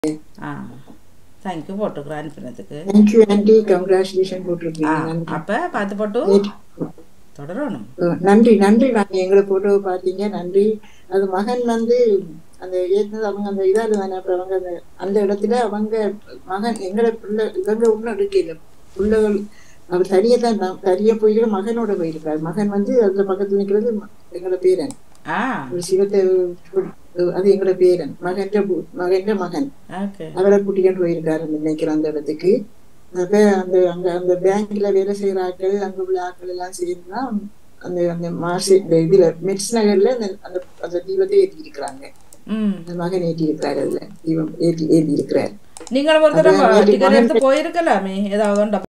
ஆ thank you போட்டுக்கிறேன் அனுப்பினதுக்கு thank you aunty congratulation ஆ போட்டிருக்கீங்க நன்றி அப்போ பார்த்து போட்டு நேற்று- தொடரணும் அஹ் நன்றி நன்றி நான் எங்களை போட்டோவை பார்த்தீங்க நன்றி அது மகன் வந்து அந்த ஏற்கனவே அவங்க அந்த இதால தானே அப்புறம் அவங்க அந்த அந்த இடத்துல அவங்க மகன் எங்களை பிள்ளை இவங்க ஒன்றும் எடுக்கல பிள்ளைகள் அவர் தனியே தான் நான் தனியே போயிட்டு மகனோட போயிருக்காரு மகன் வந்து அதுல பக்கத்துல நிற்கிறது ம- எங்களோட பேரன் ஆ ஒரு சிவத்தை அது எங்களோட பேரன் மகன்ற பு- மகன்ற மகன் ஓகே அவரை கூட்டிட்டு போயிருக்காரு நினைக்கிறேன் அந்த இடத்துக்கு அப்ப அந்த அங்க அந்த பேங்க்ல வேலை செய்யற ஆட்கள் அங்க உள்ள ஆட்கள் எல்லாம் சேர்ந்துதான் அந்த அந்த மாசு இந்த இதுல மெட்ஸ் நகர்ல அந்த அந்த அந்த தீபத்தை ஏற்றி இருக்கிறாங்க ம் அந்த மகன் ஏற்றி இருக்கிறாரு அதுல தீபம் ஏற்றி ஏற்றி இருக்கிறார் நீங்கள் ஒரு தடவை அது டிக்கெட் மகன் எடுத்து போயிருக்கலாமே ஏதாவது உண்டா